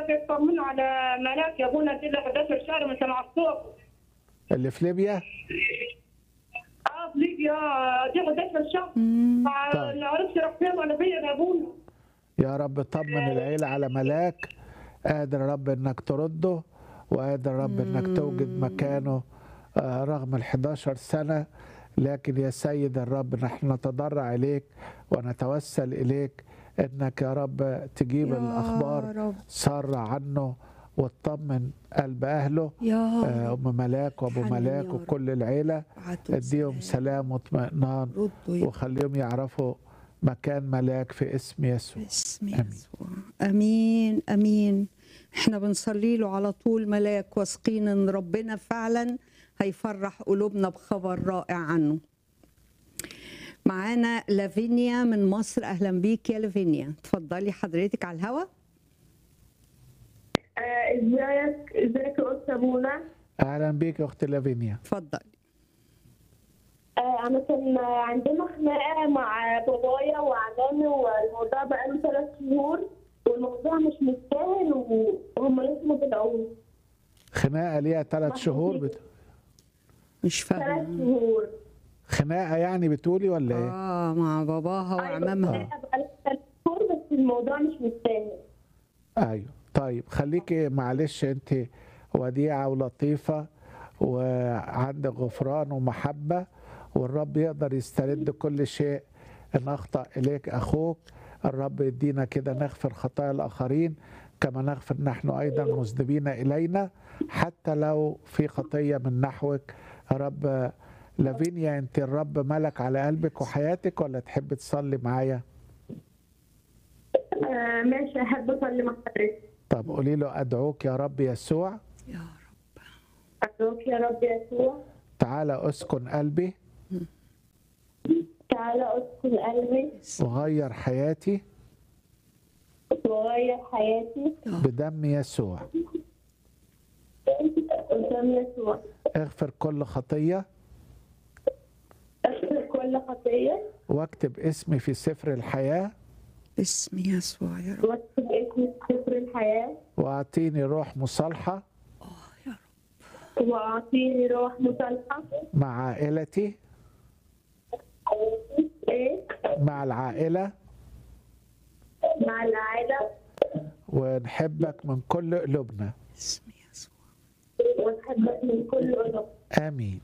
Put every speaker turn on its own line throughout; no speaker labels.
باجي اطمن على ملاك يا ابونا دي اللي 11 شهر من سمع الصوت
اللي في ليبيا
اه في ليبيا دي 11 شهر
طيب.
ما عرفش راح فين ولا فين يا ابونا
يا رب طمن العيلة على ملاك قادر يا رب انك ترده وقادر يا رب انك توجد مكانه آه، رغم ال 11 سنة لكن يا سيد الرب نحن نتضرع إليك ونتوسل إليك انك يا رب تجيب
يا
الأخبار
رب.
سارة عنه وتطمن قلب أهله
يا
آه،
رب
أم ملاك وأبو
حنن يا
ملاك
رب.
وكل العيلة
ابعتوا
اديهم سلام واطمئنان
ردوا يا
وخليهم يعرفوا مكان ملاك في اسم يسوع
باسم
آمين.
يسوع امين امين احنا بنصلي له على طول ملاك واثقين ان ربنا فعلا هيفرح قلوبنا بخبر رائع عنه معانا لافينيا من مصر اهلا بيك يا لافينيا اتفضلي حضرتك على الهوا
آه، ازيك ازيك يا استاذ ابونا
اهلا بيك يا اخت لافينيا
اتفضلي
آه، انا كان عندنا خناقه مع بابايا وعمامي والموضوع بقاله ثلاث شهور والموضوع مش مستاهل وهم لسه ما طلعوش
خناقه ليها ثلاث شهور بت...
مش
ثلاث
فاهمه
شهور
خناقه يعني بتقولي ولا ايه؟
اه مع باباها وعمامها
خناقة بقالها ثلاث شهور بس الموضوع مش مستاهل
ايوه طيب خليكي معلش انت وديعه ولطيفه وعندك غفران ومحبه والرب يقدر يسترد كل شيء ان اخطا اليك اخوك الرب يدينا كده نغفر خطايا الاخرين كما نغفر نحن ايضا مذنبين الينا حتى لو في خطيه من نحوك يا رب لافينيا انت الرب ملك على قلبك وحياتك ولا تحب تصلي معايا
آه، ماشي احب اصلي مع حضرتك
طب قولي له ادعوك يا رب يسوع
يا رب
ادعوك يا رب يسوع
تعالى اسكن قلبي
تعالى اسكن قلبي
وغير حياتي
وغير حياتي
بدم يسوع
قدام يسوع
اغفر كل خطية
اغفر كل خطيه
واكتب اسمي في سفر الحياة
باسم يسوع يا رب
واكتب اسمي في سفر الحياه
واعطيني روح مصالحة
اه يا رب
واعطيني روح مصالحه
مع عائلتي
ايه
مع العائلة
مع العائله
ونحبك من كل قلوبنا
باسم يسوع
ونحبك من كل قلوب
آمين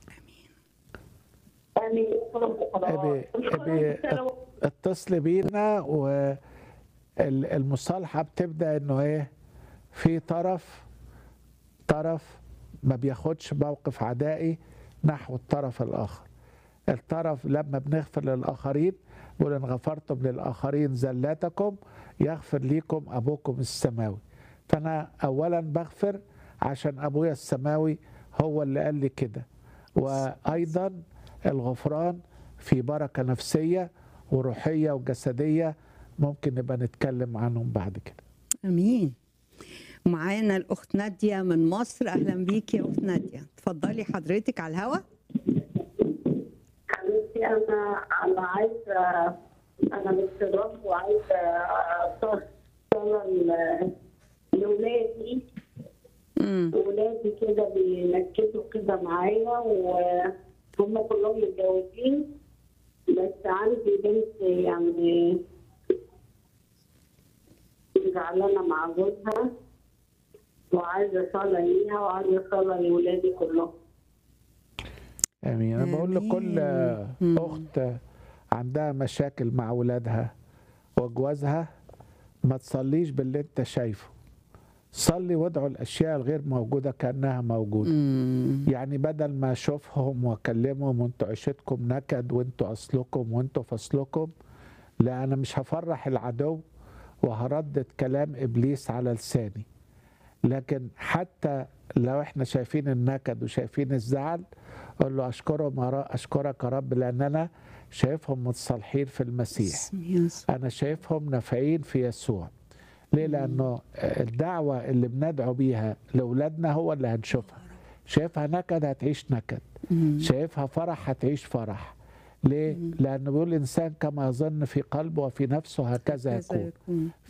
امين
أبي أبي اتصلي بينا والمصالحة بتبدأ إنه إيه في طرف طرف ما بياخدش موقف عدائي نحو الطرف الآخر الطرف لما بنغفر للآخرين بيقول إن غفرتم للآخرين زلاتكم يغفر ليكم أبوكم السماوي فأنا أولا بغفر عشان أبويا السماوي هو اللي قال لي كده وأيضا الغفران في بركة نفسية وروحية وجسدية ممكن نبقى نتكلم عنهم بعد كده
امين معانا الاخت ناديه من مصر اهلا بيك يا اخت ناديه اتفضلي حضرتك على الهوا
حبيبتي انا انا عايزه انا مستضاف وعايزه اختار صلاة لاولادي
امم
ولادي كده بينكدوا كده معايا وهم كلهم متجوزين بس عندي بنت يعني زعلانة مع جوزها وعايزة صلاة ليها وعايزة صلاة لولادي كلهم
امين انا بقول لكل
آمين.
اخت عندها مشاكل مع ولادها وجوازها ما تصليش باللي انت شايفه صلي وادعوا الاشياء الغير موجوده كانها موجوده
أمم.
يعني بدل ما اشوفهم واكلمهم وانتوا عيشتكم نكد وانتوا اصلكم وانتوا فصلكم لا انا مش هفرح العدو وهردد كلام ابليس على لساني لكن حتى لو احنا شايفين النكد وشايفين الزعل قول له اشكرهم يا رب- اشكرك يا رب لان انا شايفهم متصالحين في المسيح
باسم يسوع
انا شايفهم نافعين في يسوع ليه لانه الدعوه اللي بندعو بيها لاولادنا هو اللي هنشوفها شايفها نكد هتعيش نكد
أمم.
شايفها فرح هتعيش فرح ليه لانه بيقول الانسان كما يظن في قلبه وفي نفسه هكذا
هكذا
يكون
يكون